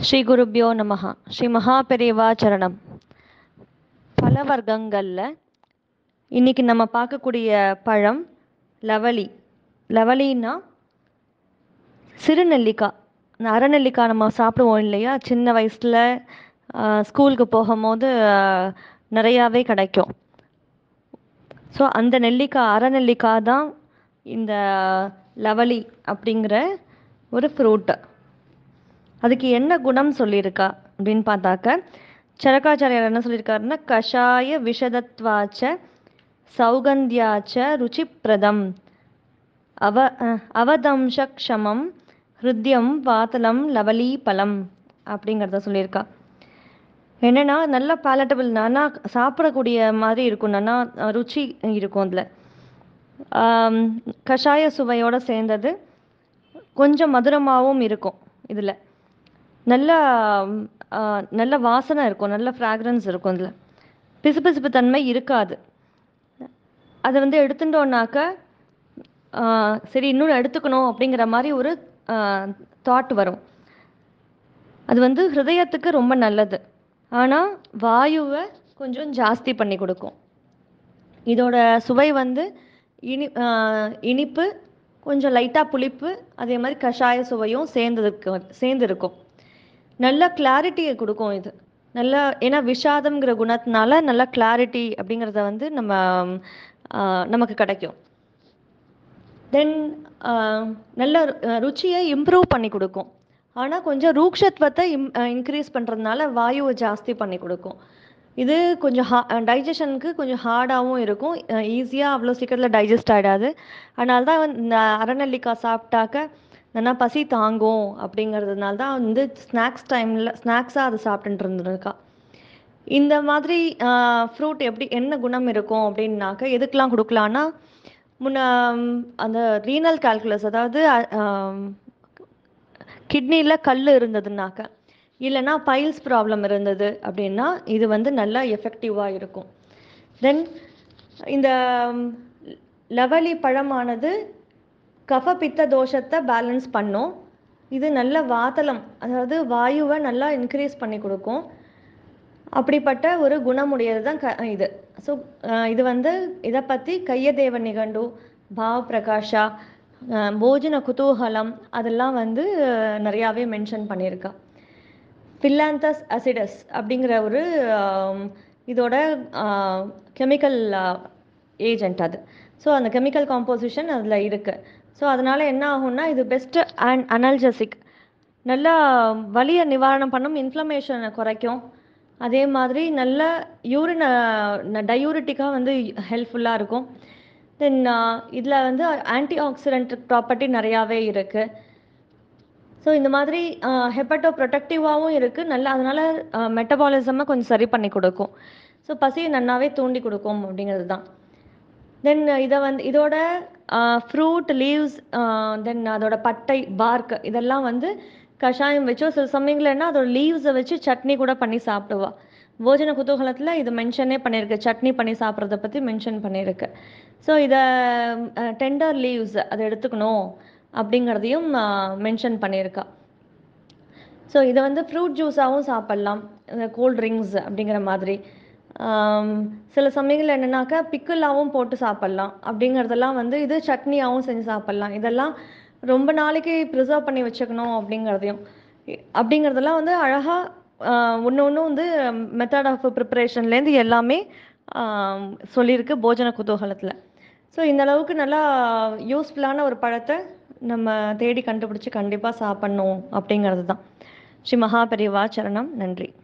ஸ்ரீ குருப்யோ நமஹ ஸ்ரீ மகாபெரிவா சரணம் பல வர்க்கங்களில் இன்னைக்கு நம்ம பார்க்கக்கூடிய பழம் லவலி லவலின்னா சிறுநெல்லிக்காய் இந்த அரைநெல்லிக்காய் நம்ம சாப்பிடுவோம் இல்லையா சின்ன வயசில் ஸ்கூலுக்கு போகும்போது ஆஹ், நிறையாவே கிடைக்கும் ஸோ அந்த நெல்லிக்காய் அரைநெல்லிக்காய் தான் இந்த லவலி அப்படிங்கிற ஒரு ஃப்ரூட்டு அதுக்கு என்ன குணம் சொல்லியிருக்கா அப்படின்னு பார்த்தாக்க சரகாச்சாரியார் என்ன சொல்லியிருக்காருன்னா கஷாய விஷதத்வாச்ச சௌகந்தியாச்ச ருச்சிப்பிரதம் அவ அஹ், அவதம்சக்ஷமம் ஹிருத்யம் வாத்தலம் லவலி பலம் அப்படிங்கிறத சொல்லியிருக்கா என்னன்னா நல்லா பேலட்டபிள் நானா சாப்பிடக்கூடிய மாதிரி இருக்கும் நானா அஹ், ருச்சி இருக்கும் அதில் கஷாய சுவையோட சேர்ந்தது கொஞ்சம் மதுரமாகவும் இருக்கும் இதில் நல்ல ஆஹ், நல்ல வாசனை இருக்கும் நல்ல ஃப்ராக்ரன்ஸ் இருக்கும் இதில் பிசுபிசுப்பு தன்மை இருக்காது அதை வந்து எடுத்துட்டோன்னாக்க ஆஹ், சரி இன்னும் எடுத்துக்கணும் அப்படிங்கிற மாதிரி ஒரு தாட் வரும் அது வந்து ஹிருதயத்துக்கு ரொம்ப நல்லது ஆனால் வாயுவை கொஞ்சம் ஜாஸ்தி பண்ணி கொடுக்கும் இதோட சுவை வந்து இனி ஆஹ், இனிப்பு கொஞ்சம் லைட்டாக புளிப்பு அதே மாதிரி கஷாய சுவையும் சேர்ந்ததுக்கு சேர்ந்து இருக்கும் நல்ல கிளாரிட்டியை கொடுக்கும் இது நல்ல ஏன்னா விஷாதம்ங்கிற குணத்தினால நல்ல கிளாரிட்டி அப்படிங்கிறத வந்து நம்ம ஆஹ், நமக்கு கிடைக்கும் தென் நல்ல ரு- ருச்சியை இம்ப்ரூவ் பண்ணி கொடுக்கும் ஆனால் கொஞ்சம் ரூக்ஷத்வத்தை இம் இன்க்ரீஸ் பண்ணுறதுனால வாயுவை ஜாஸ்தி பண்ணி கொடுக்கும் இது கொஞ்சம் ஹா டைஜஷனுக்கு கொஞ்சம் ஹார்டாகவும் இருக்கும் ஈஸியாக அவ்வளோ சீக்கிரத்தில் டைஜஸ்ட் ஆகிடாது அதனால தான் வந்து இந்த அரநெல்லிக்காய் சாப்பிட்டாக்க நல்லா பசி தாங்கும் அப்படிங்கிறதுனால தான் வந்து ஸ்நாக்ஸ் டைமில் ஸ்நாக்ஸாக அதை சாப்பிட்டுட்டு இருந்திருக்கா இந்த மாதிரி ஃப்ரூட் எப்படி என்ன குணம் இருக்கும் அப்படின்னாக்க எதுக்கெலாம் கொடுக்கலான்னா முன்ன ம், அந்த ரீனல் கால்குலஸ் அதாவது கிட்னியில் கல் இருந்ததுனாக்க இல்லைன்னா பைல்ஸ் ப்ராப்ளம் இருந்தது அப்படின்னா இது வந்து நல்லா எஃபெக்டிவாக இருக்கும் தென் இந்த ம், லவலி பழமானது கஃப பித்த தோஷத்தை பேலன்ஸ் பண்ணும் இது நல்ல வாதலம் அதாவது வாயுவை நல்லா இன்க்ரீஸ் பண்ணி கொடுக்கும் அப்படிப்பட்ட ஒரு குணமுடையது தான் க இது ஸோ இது வந்து இதை பற்றி கையதேவ நிகண்டு பாவ பிரகாஷா அஹ், போஜன குதூகலம் அதெல்லாம் வந்து அஹ், நிறையாவே மென்ஷன் பண்ணியிருக்கா பில்லாந்தஸ் அசிடஸ் அப்படிங்கிற ஒரு ஆம், இதோட கெமிக்கல் ஏஜென்ட் அது ஸோ அந்த கெமிக்கல் காம்போசிஷன் அதில் இருக்குது ஸோ அதனால் என்ன ஆகும்னா இது பெஸ்ட்டு அண்ட் அனல்ஜசிக் நல்லா வலியை நிவாரணம் பண்ணும் இன்ஃப்ளமேஷனை குறைக்கும் அதே மாதிரி நல்ல யூரின் டயூரிட்டிக்காக வந்து ஹெல்ப்ஃபுல்லாக இருக்கும் தென் இதில் வந்து ஆன்டி ஆக்சிடென்ட் ப்ராப்பர்ட்டி நிறையாவே இருக்குது ஸோ இந்த மாதிரி ஹெப்பட்டோ ப்ரொடெக்டிவாகவும் இருக்குது நல்லா அதனால் மெட்டபாலிசமை கொஞ்சம் சரி பண்ணி கொடுக்கும் ஸோ பசியை நன்னாவே தூண்டி கொடுக்கும் அப்படிங்கிறது தான் தென் இதை வந்து இதோட ஃப்ரூட் லீவ்ஸ் தென் அதோட பட்டை பார்க் இதெல்லாம் வந்து கஷாயம் வச்சோ சில சமயங்கள்ல என்ன அதோட லீவ்ஸை வச்சு சட்னி கூட பண்ணி சாப்பிடுவா போஜன குதூகலத்தில் இது மென்ஷனே பண்ணியிருக்கு சட்னி பண்ணி சாப்பிட்றத பற்றி மென்ஷன் பண்ணியிருக்கு ஸோ இதை டெண்டர் லீவ்ஸ் அதை எடுத்துக்கணும் அப்படிங்கிறதையும் மென்ஷன் பண்ணியிருக்கா ஸோ இதை வந்து ஃப்ரூட் ஜூஸாகவும் சாப்பிட்லாம் கூல் ட்ரிங்க்ஸ் அப்படிங்கிற மாதிரி ஆம், சில சமயங்கள் என்னன்னாக்கா பிக்கிளாகவும் போட்டு சாப்பிட்லாம் அப்படிங்கிறதெல்லாம் வந்து இது சட்னியாகவும் செஞ்சு சாப்பிட்லாம் இதெல்லாம் ரொம்ப நாளைக்கு ப்ரிசர்வ் பண்ணி வச்சுக்கணும் அப்படிங்கிறதையும் இ- அப்படிங்கிறதெல்லாம் வந்து அழகாக ஒன்று ஒன்று வந்து மெத்தட் ஆஃப் ப்ரிப்பரேஷன்லேருந்து எல்லாமே ஆம், சொல்லியிருக்கு போஜன குதூகலத்தில் ஸோ இந்த அளவுக்கு நல்லா யூஸ்ஃபுல்லான ஒரு பழத்தை நம்ம தேடி கண்டுபிடிச்சி கண்டிப்பாக சாப்பிட்ணும் அப்படிங்கிறது தான் ஸ்ரீ மகாபெரிவா சரணம் நன்றி